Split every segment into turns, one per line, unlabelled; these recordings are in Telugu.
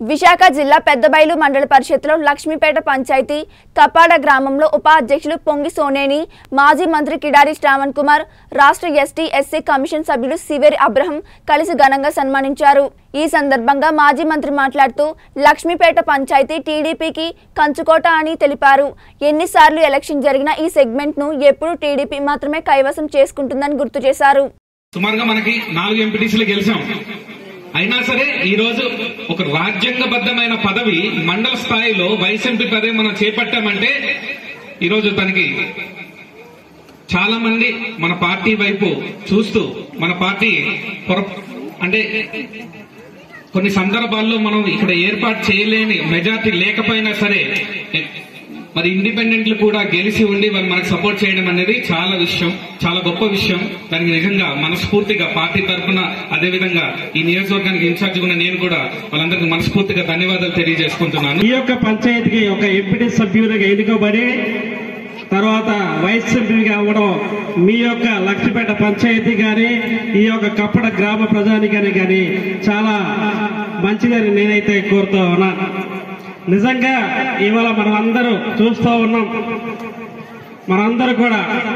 విశాఖ జిల్లా పెద్దబైలు మండల పరిషత్లో లక్ష్మీపేట పంచాయతీ కపాడ గ్రామంలో ఉపాధ్యక్షులు పొంగి సోనేని మాజీ మంత్రి కిడారి శ్రావణ్ కుమార్ రాష్ట్ర ఎస్టీ ఎస్సీ కమిషన్ సభ్యులు సివేరి అబ్రహం కలిసి ఘనంగా సన్మానించారు ఈ సందర్భంగా మాజీ మంత్రి మాట్లాడుతూ లక్ష్మీపేట పంచాయతీ టీడీపీకి కంచుకోట అని తెలిపారు ఎన్నిసార్లు ఎలక్షన్ జరిగినా ఈ సెగ్మెంట్ ను ఎప్పుడూ టీడీపీ మాత్రమే కైవసం చేసుకుంటుందని గుర్తు చేశారు
సుమారుగా మనకి నాలుగు ఎంపీటీసీలు గెలిచాం అయినా సరే ఈ రోజు ఒక రాజ్యాంగబద్ధమైన పదవి మండల స్థాయిలో వైస్ ఎంపీ పదవి మనం చేపట్టామంటే ఈ రోజు తనకి చాలా మంది మన పార్టీ వైపు చూస్తూ మన పార్టీ పొర అంటే కొన్ని సందర్భాల్లో మనం ఇక్కడ ఏర్పాటు చేయలేని మెజార్టీ లేకపోయినా సరే మరి ఇండిపెండెంట్లు కూడా గెలిచి ఉండి వాళ్ళు మనకు సపోర్ట్ చేయడం అనేది చాలా విషయం చాలా గొప్ప విషయం దానికి నిజంగా మనస్ఫూర్తిగా పార్టీ తరఫున అదేవిధంగా ఈ నియోజకవర్గానికి ఇన్ఛార్జ్ ఉన్న నేను కూడా వాళ్ళందరికీ మనస్ఫూర్తిగా ధన్యవాదాలు తెలియజేసుకుంటున్నాను
ఈ యొక్క పంచాయతీకి ఒక ఎంపీటీ సభ్యులుగా ఎన్నుకోబడి తర్వాత వైస్ ఎంపీగా అవ్వడం మీ యొక్క లక్ష్మీపేట పంచాయతీ కానీ ఈ యొక్క కప్పడ గ్రామ ప్రజానికాన్ని కానీ చాలా మంచిదని నేనైతే కోరుతూ ఉన్నాను నిజంగా ఇవాళ మనం అందరూ చూస్తూ ఉన్నాం మనందరూ కూడా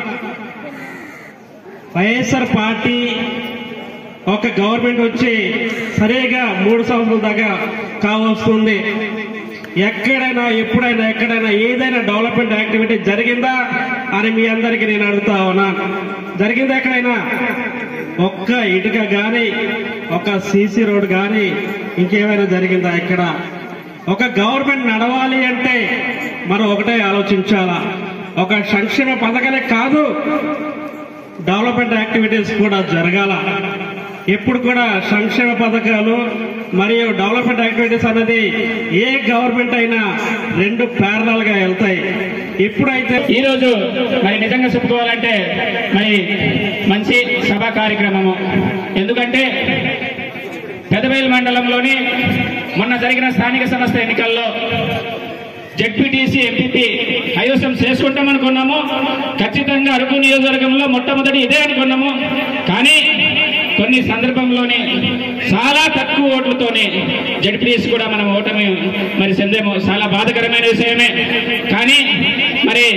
వైఎస్ఆర్ పార్టీ ఒక గవర్నమెంట్ వచ్చి సరిగా మూడు సంవత్సరాల దాకా కావస్తుంది ఎక్కడైనా ఎప్పుడైనా ఎక్కడైనా ఏదైనా డెవలప్మెంట్ యాక్టివిటీ జరిగిందా అని మీ అందరికీ నేను అడుగుతా ఉన్నాను జరిగిందా ఎక్కడైనా ఒక్క ఇటుక గాని ఒక సీసీ రోడ్ గాని ఇంకేమైనా జరిగిందా ఎక్కడ ఒక గవర్నమెంట్ నడవాలి అంటే మనం ఒకటే ఆలోచించాలా ఒక సంక్షేమ పథకమే కాదు డెవలప్మెంట్ యాక్టివిటీస్ కూడా జరగాల ఎప్పుడు కూడా సంక్షేమ పథకాలు మరియు డెవలప్మెంట్ యాక్టివిటీస్ అనేది ఏ గవర్నమెంట్ అయినా రెండు ప్యారలల్ గా వెళ్తాయి ఎప్పుడైతే
ఈ రోజు మరి నిజంగా చెప్పుకోవాలంటే మరి మంచి సభా కార్యక్రమము ఎందుకంటే పెదవేలు మండలంలోని మొన్న జరిగిన స్థానిక సంస్థ ఎన్నికల్లో జెడ్పీటీసీ ఎంపీపీ కైవసం చేసుకుంటాం అనుకున్నాము ఖచ్చితంగా అరకు నియోజకవర్గంలో మొట్టమొదటి ఇదే అనుకున్నాము కానీ కొన్ని సందర్భంలోనే చాలా తక్కువ ఓట్లతోనే జడ్పీటీసీ కూడా మనం ఓటమి మరి చెందేమో చాలా బాధకరమైన విషయమే కానీ మరి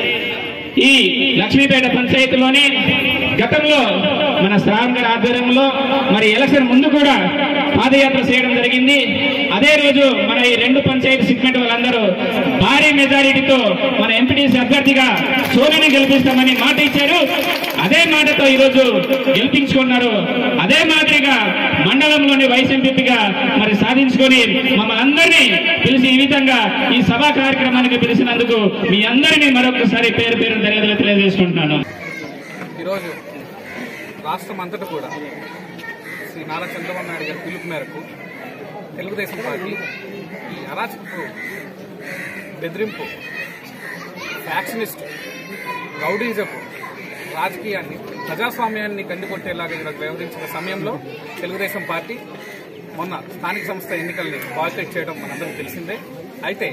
ఈ లక్ష్మీపేట పంచాయతీలోని గతంలో మన శ్రావణ్ గారి ఆధ్వర్యంలో మరి ఎలక్షన్ ముందు కూడా పాదయాత్ర చేయడం జరిగింది అదే రోజు మన ఈ రెండు పంచాయతీ సెగ్మెంట్ వాళ్ళందరూ భారీ మెజారిటీతో మన ఎంపీటీసీ అభ్యర్థిగా సోనిని గెలిపిస్తామని మాట ఇచ్చారు అదే మాటతో ఈరోజు గెలిపించుకున్నారు అదే మాదిరిగా మండలంలోని వైస్ ఎంపీగా మరి సాధించుకొని మమ్మల్ని అందరినీ పిలిచి ఈ విధంగా ఈ సభా కార్యక్రమానికి పిలిచినందుకు మీ అందరినీ మరొకసారి పేరు పేరు ధన్యవాదాలు తెలియజేసుకుంటున్నాను
ఈరోజు రాష్ట్రం అంతటా కూడా శ్రీ నారా చంద్రబాబు నాయుడు గారి పిలుపు మేరకు తెలుగుదేశం పార్టీ ఈ అరాచకపు బెదిరింపు ఫ్యాక్షనిస్ట్ రౌడీజపు రాజకీయాన్ని ప్రజాస్వామ్యాన్ని కందికొట్టేలాగా ఈరోజు వ్యవహరించిన సమయంలో తెలుగుదేశం పార్టీ మొన్న స్థానిక సంస్థ ఎన్నికల్ని బాయ్కట్ చేయడం మనందరికీ తెలిసిందే అయితే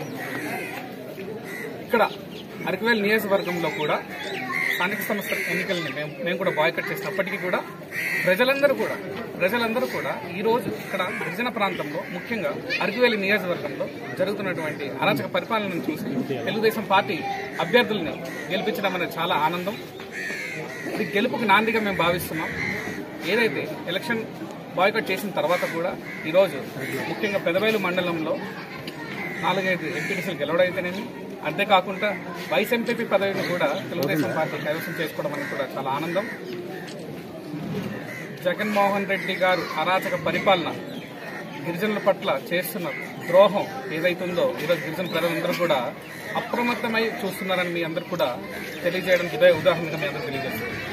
ఇక్కడ అరకువేల్ నియోజకవర్గంలో కూడా స్థానిక సంస్థ ఎన్నికల్ని మేము మేము కూడా బాయ్కట్ చేసినప్పటికీ కూడా ప్రజలందరూ కూడా ప్రజలందరూ కూడా ఈ రోజు ఇక్కడ గిరిజన ప్రాంతంలో ముఖ్యంగా అరకువేలి నియోజకవర్గంలో జరుగుతున్నటువంటి అరాచక పరిపాలనను చూసి తెలుగుదేశం పార్టీ అభ్యర్థుల్ని గెలిపించడం అనేది చాలా ఆనందం ఇది గెలుపుకి నాందిగా మేము భావిస్తున్నాం ఏదైతే ఎలక్షన్ బాయ్కట్ చేసిన తర్వాత కూడా ఈరోజు ముఖ్యంగా పెదవేలు మండలంలో నాలుగైదు ఎంపీటీసీలు గెలవడైతేనేమి అంతేకాకుండా వైస్ ఎంపీపీ పదవిని కూడా తెలుగుదేశం పార్టీ కైవసం చేసుకోవడం అనేది కూడా చాలా ఆనందం జగన్మోహన్ రెడ్డి గారు అరాచక పరిపాలన గిరిజనుల పట్ల చేస్తున్న ద్రోహం ఏదైతుందో ఈరోజు గిరిజన ప్రజలందరూ కూడా అప్రమత్తమై చూస్తున్నారని మీ అందరూ కూడా తెలియజేయడం ఇదే ఉదాహరణగా మీ అందరూ తెలియజేస్తారు